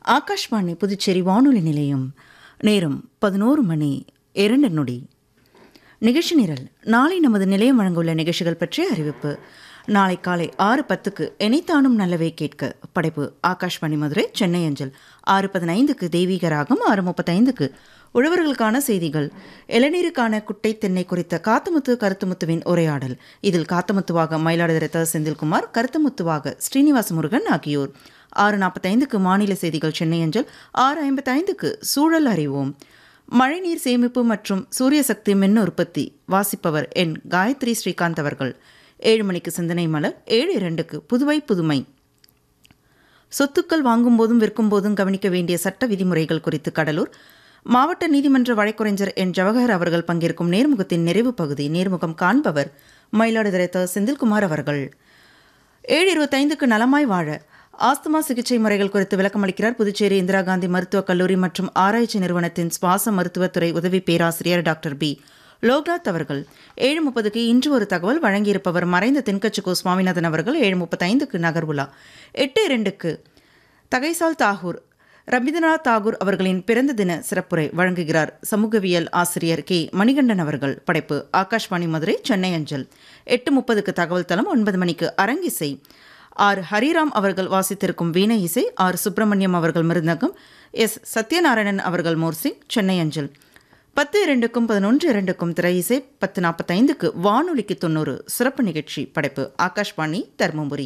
ஆகாஷ்வாணி புதுச்சேரி வானொலி நிலையம் நேரம் பதினோரு மணி இரண்டு நொடி நிகழ்ச்சி நிரல் நாளை நமது நிலையம் வழங்கவுள்ள நிகழ்ச்சிகள் பற்றிய அறிவிப்பு நாளை காலை ஆறு பத்துக்கு எனைத்தானும் நல்லவே கேட்க படைப்பு ஆகாஷ்வாணி மதுரை சென்னை அஞ்சல் ஆறு பதினைந்துக்கு தெய்வீக ராகம் ஆறு முப்பத்தைந்துக்கு உழவர்களுக்கான செய்திகள் இளநீருக்கான குட்டை தென்னை குறித்த காத்தமுத்து கருத்துமுத்துவின் உரையாடல் இதில் காத்தமுத்துவாக மயிலாடுதுறை த செந்தில்குமார் கருத்துமுத்துவாக ஸ்ரீனிவாச முருகன் ஆகியோர் ஆறு நாற்பத்தைந்துக்கு மாநில செய்திகள் சென்னை அஞ்சல் ஆறு ஐம்பத்தைந்துக்கு சூழல் அறிவோம் மழைநீர் சேமிப்பு மற்றும் சூரிய சக்தி மின் உற்பத்தி வாசிப்பவர் என் காயத்ரி ஸ்ரீகாந்த் அவர்கள் ஏழு மணிக்கு சிந்தனை மலர் ஏழு இரண்டுக்கு புதுவை புதுமை சொத்துக்கள் வாங்கும் போதும் விற்கும் போதும் கவனிக்க வேண்டிய சட்ட விதிமுறைகள் குறித்து கடலூர் மாவட்ட நீதிமன்ற வழக்குரைஞர் என் ஜவஹர் அவர்கள் பங்கேற்கும் நேர்முகத்தின் நிறைவு பகுதி நேர்முகம் காண்பவர் மயிலாடுதுறை த செந்தில்குமார் அவர்கள் ஏழு இருபத்தைந்துக்கு நலமாய் வாழ ஆஸ்துமா சிகிச்சை முறைகள் குறித்து விளக்கமளிக்கிறார் புதுச்சேரி இந்திரா காந்தி மருத்துவக் கல்லூரி மற்றும் ஆராய்ச்சி நிறுவனத்தின் சுவாச மருத்துவத்துறை உதவி பேராசிரியர் டாக்டர் பி லோக்நாத் அவர்கள் ஏழு முப்பதுக்கு இன்று ஒரு தகவல் வழங்கியிருப்பவர் மறைந்த தென்கட்சிக்கோ சுவாமிநாதன் அவர்கள் ஏழு முப்பத்தைந்துக்கு நகர்வுலா எட்டு இரண்டுக்கு தகைசால் தாகூர் ரவீந்திரநாத் தாகூர் அவர்களின் பிறந்த தின சிறப்புரை வழங்குகிறார் சமூகவியல் ஆசிரியர் கே மணிகண்டன் அவர்கள் படைப்பு ஆகாஷ்வாணி மதுரை சென்னை அஞ்சல் எட்டு முப்பதுக்கு தகவல் தளம் ஒன்பது மணிக்கு அரங்கிசை ஆர் ஹரிராம் அவர்கள் வாசித்திருக்கும் வீணை இசை ஆர் சுப்பிரமணியம் அவர்கள் மிருந்தகம் எஸ் சத்யநாராயணன் அவர்கள் மோர்சிங் சென்னை அஞ்சல் பத்து இரண்டுக்கும் பதினொன்று இரண்டுக்கும் திரை இசை பத்து நாற்பத்தைந்துக்கு வானொலிக்கு தொண்ணூறு சிறப்பு நிகழ்ச்சி படைப்பு ஆகாஷ்வாணி தருமபுரி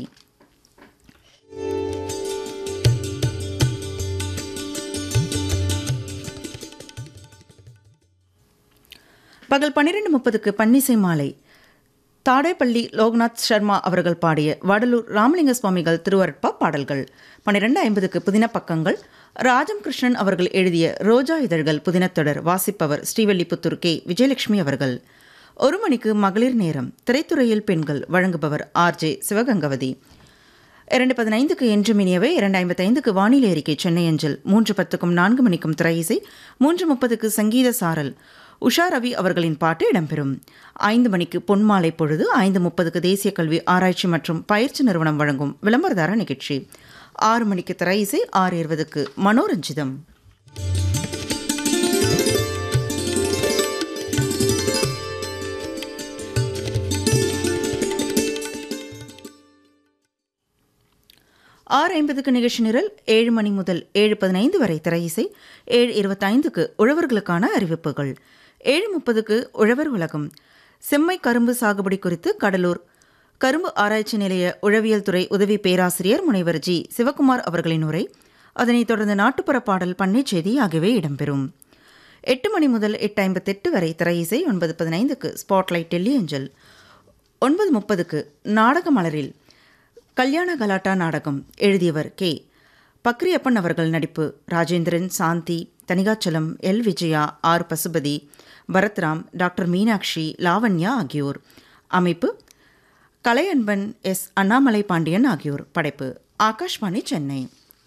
பகல் பன்னிரெண்டு முப்பதுக்கு பன்னிசை மாலை தாடேப்பள்ளி லோக்நாத் சர்மா அவர்கள் பாடிய வடலூர் ராமலிங்க சுவாமிகள் திருவரட்பா பாடல்கள் பன்னிரெண்டு ஐம்பதுக்கு புதின பக்கங்கள் ராஜம் கிருஷ்ணன் அவர்கள் எழுதிய ரோஜா இதழ்கள் புதினத்தொடர் வாசிப்பவர் ஸ்ரீவல்லிபுத்தூர் கே விஜயலட்சுமி அவர்கள் ஒரு மணிக்கு மகளிர் நேரம் திரைத்துறையில் பெண்கள் வழங்குபவர் ஆர் ஜே சிவகங்கவதி இரண்டு பதினைந்துக்கு என்று மினியவை இரண்டு ஐம்பத்தைந்துக்கு வானிலை அறிக்கை சென்னை அஞ்சல் மூன்று பத்துக்கும் நான்கு மணிக்கும் திரை இசை மூன்று முப்பதுக்கு சங்கீத சாரல் உஷா ரவி அவர்களின் பாட்டு இடம்பெறும் ஐந்து மணிக்கு பொன்மாலை பொழுது ஐந்து முப்பதுக்கு தேசிய கல்வி ஆராய்ச்சி மற்றும் பயிற்சி நிறுவனம் வழங்கும் விளம்பரதார நிகழ்ச்சி ஆறு மணிக்கு திரை இசை ஆறு இருபதுக்கு மனோரஞ்சிதம் ஆறு ஐம்பதுக்கு நிகழ்ச்சி நிரல் ஏழு மணி முதல் ஏழு பதினைந்து வரை திரை இசை ஏழு இருபத்தைந்துக்கு உழவர்களுக்கான அறிவிப்புகள் ஏழு முப்பதுக்கு உழவர் உலகம் செம்மை கரும்பு சாகுபடி குறித்து கடலூர் கரும்பு ஆராய்ச்சி நிலைய உழவியல் துறை உதவி பேராசிரியர் முனைவர் ஜி சிவகுமார் அவர்களின் உரை அதனைத் தொடர்ந்து நாட்டுப்புற பாடல் பண்ணை செய்தி ஆகியவை இடம்பெறும் எட்டு மணி முதல் எட்டு ஐம்பத்தெட்டு வரை திரை இசை ஒன்பது பதினைந்துக்கு ஸ்பாட்லைட் டெல்லி அஞ்சல் ஒன்பது முப்பதுக்கு நாடக மலரில் கல்யாண கலாட்டா நாடகம் எழுதியவர் கே பக்ரியப்பன் அவர்கள் நடிப்பு Rajendran Shanthi Thanikachalam L Vijaya R Pasupathi Bharathram doctor Meenakshi Lavanya ஆகியோர் அமைப்பு கலையன்பன் எஸ் அண்ணாமலை பாண்டியன் ஆகியோர் படைப்பு ஆகாஷ்வாணி சென்னை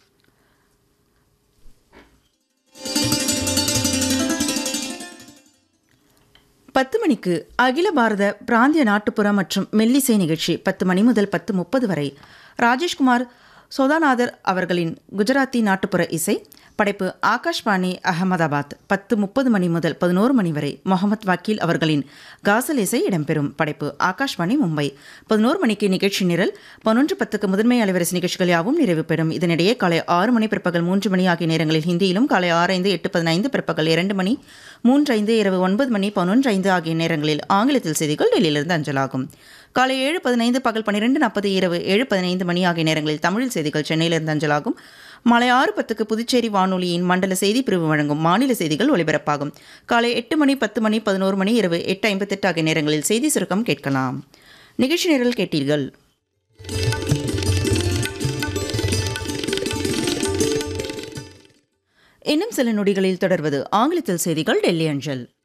பத்து மணிக்கு அகில பாரத பிராந்திய நாட்டுப்புற மற்றும் மெல்லிசை நிகழ்ச்சி பத்து மணி முதல் பத்து முப்பது வரை ராஜேஷ்குமார் சோதாநாதர் அவர்களின் குஜராத்தி நாட்டுப்புற இசை படைப்பு ஆகாஷ்வாணி அகமதாபாத் பத்து முப்பது மணி முதல் பதினோரு மணி வரை முகமது வக்கீல் அவர்களின் காசல் இசை இடம்பெறும் படைப்பு ஆகாஷ்வாணி மும்பை பதினோரு மணிக்கு நிகழ்ச்சி நிரல் பதினொன்று பத்துக்கு முதன்மை அலைவரிசை நிகழ்ச்சிகள் யாவும் நிறைவு பெறும் இதனிடையே காலை ஆறு மணி பிற்பகல் மூன்று மணி ஆகிய நேரங்களில் ஹிந்தியிலும் காலை ஆறு ஐந்து எட்டு பதினைந்து பிற்பகல் இரண்டு மணி மூன்று ஐந்து இரவு ஒன்பது மணி பதினொன்று ஐந்து ஆகிய நேரங்களில் ஆங்கிலத்தில் செய்திகள் டெல்லியிலிருந்து அஞ்சலாகும் காலை ஏழு பதினைந்து பகல் பன்னிரெண்டு நாற்பது இரவு ஏழு பதினைந்து மணி ஆகிய நேரங்களில் தமிழில் செய்திகள் சென்னையிலிருந்து அஞ்சலாகும் மாலை ஆறு பத்துக்கு புதுச்சேரி வானொலியின் மண்டல செய்தி பிரிவு வழங்கும் மாநில செய்திகள் ஒலிபரப்பாகும் காலை எட்டு மணி பத்து மணி பதினோரு மணி இரவு எட்டு ஐம்பத்தெட்டு ஆகிய நேரங்களில் செய்தி சுருக்கம் கேட்கலாம் நிகழ்ச்சி நிரல் கேட்டீர்கள் இன்னும் சில நொடிகளில் தொடர்வது ஆங்கிலத்தில் செய்திகள் டெல்லி அஞ்சல்